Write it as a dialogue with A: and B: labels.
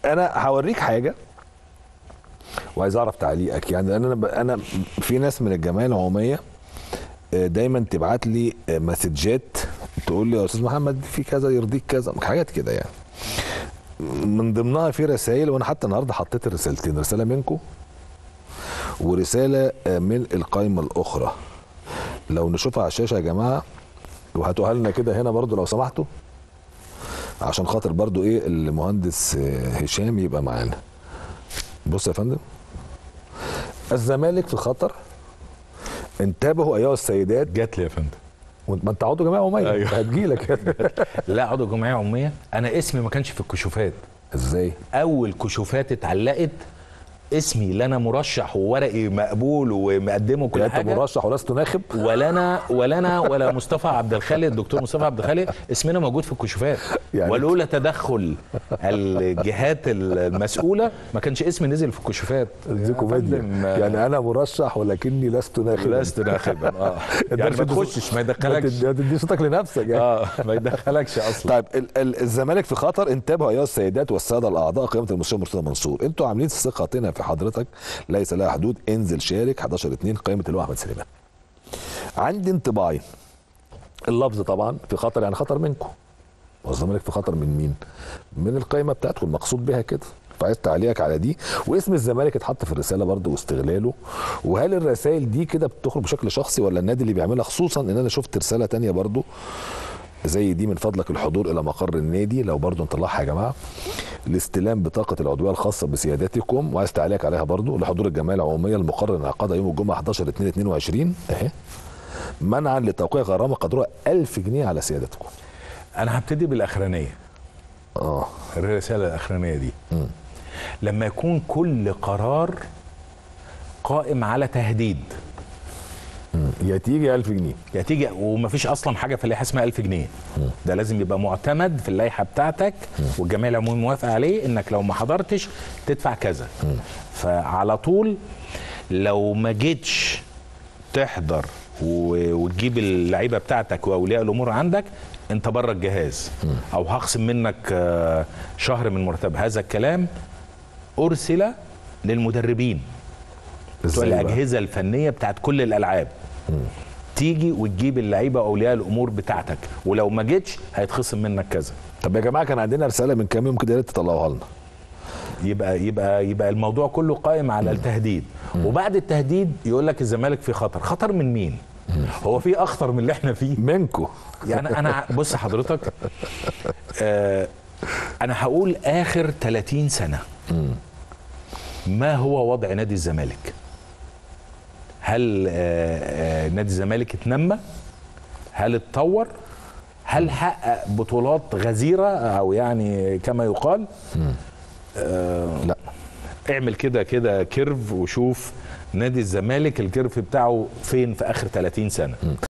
A: انا هوريك حاجه وعايز اعرف تعليقك يعني انا ب- انا في ناس من الجمعيه العموميه آه، دايما تبعت لي آه، مسجات تقول لي يا استاذ محمد في كذا يرضيك كذا حاجات كده يعني من ضمنها في رسائل وانا حتى النهارده حطيت الرسالتين رساله منكم ورساله آه، من القائمه الاخرى لو نشوفها على الشاشه يا جماعه وهاتوها لنا كده هنا برضو لو سمحتوا عشان خاطر برضو ايه المهندس آه، هشام يبقى معانا بص يا فندم الزمالك في خطر انتبهوا ايها السيدات
B: جات لي يا فندم
A: وانت- ما انت عضو جمعيه عموميه
B: أيوة.
A: هتجيلك
B: لا عضو جمعيه عموميه انا اسمي ما كانش في الكشوفات
A: ازاي
B: اول كشوفات اتعلقت اسمي اللي انا مرشح وورقي مقبول ومقدمه كل
A: يعني انت
B: حاجه
A: مرشح ولست ناخب
B: ولا انا ولا انا ولا مصطفى عبد الخالق الدكتور مصطفى عبد الخالق اسمنا موجود في الكشوفات
A: يعني-
B: يعني ولولا تدخل الجهات المسؤوله ما كانش اسمي نزل في الكشوفات
A: دي
B: يا
A: كوميديا
B: فندم،
A: يعني انا مرشح ولكني لست ناخبا
B: لست ناخبا اه يعني ما تخشش ما يدخلكش
A: ما تديش صوتك لنفسك يعني
B: اه ما يدخلكش اصلا
A: طيب ال- ال- الزمالك في خطر انتبهوا ايها السيدات والساده الاعضاء قياده المستشار مرتضى منصور انتوا عاملين ثقتنا في حضرتك ليس لها حدود انزل شارك 11 2 قائمه اللواء احمد سليمان عندي انطباعين اللفظ طبعا في خطر يعني خطر منكم والزمالك في خطر من مين من القائمه بتاعتكم المقصود بها كده فعايز تعليقك على دي واسم الزمالك اتحط في الرساله برضه واستغلاله وهل الرسائل دي كده بتخرج بشكل شخصي ولا النادي اللي بيعملها خصوصا ان انا شفت رساله تانية برضه زي دي من فضلك الحضور الى مقر النادي لو برضو نطلعها يا جماعه لاستلام بطاقه العضويه الخاصه بسيادتكم وعايز تعليق عليها برضو لحضور الجمعيه العموميه المقرر انعقادها يوم الجمعه 11 2 22 اهي منعا لتوقيع غرامه قدرها 1000 جنيه على سيادتكم
B: انا هبتدي بالاخرانيه
A: اه
B: الرساله الاخرانيه دي لما يكون كل قرار قائم على تهديد
A: مم. يا تيجي 1000 جنيه
B: يا تيجي ومفيش اصلا حاجه في اللائحه اسمها 1000 جنيه ده لازم يبقى معتمد في اللائحه بتاعتك والجمعيه العموميه موافقه عليه انك لو ما حضرتش تدفع كذا فعلى طول لو ما جيتش تحضر و- وتجيب اللعيبه بتاعتك واولياء الامور عندك انت بره الجهاز او هخصم منك آه، شهر من مرتب هذا الكلام ارسل للمدربين بتوع
A: ازاي بقى؟
B: الاجهزه الفنيه بتاعت كل الالعاب تيجي وتجيب اللعيبه واولياء الامور بتاعتك ولو ما جيتش هيتخصم منك كذا
A: طب يا جماعه كان عندنا رساله من كام يوم كده يا ريت تطلعوها لنا
B: يبقى يبقى يبقى الموضوع كله قائم على التهديد وبعد التهديد يقول لك الزمالك في خطر خطر من مين هو في اخطر من اللي احنا فيه
A: منكم
B: يعني انا بص حضرتك آه انا هقول اخر 30 سنه ما هو وضع نادي الزمالك هل آه آه نادي الزمالك اتنمى هل اتطور هل حقق بطولات غزيره او يعني كما يقال
A: لا
B: اعمل كده كده كيرف وشوف نادي الزمالك الكيرف بتاعه فين في اخر 30 سنه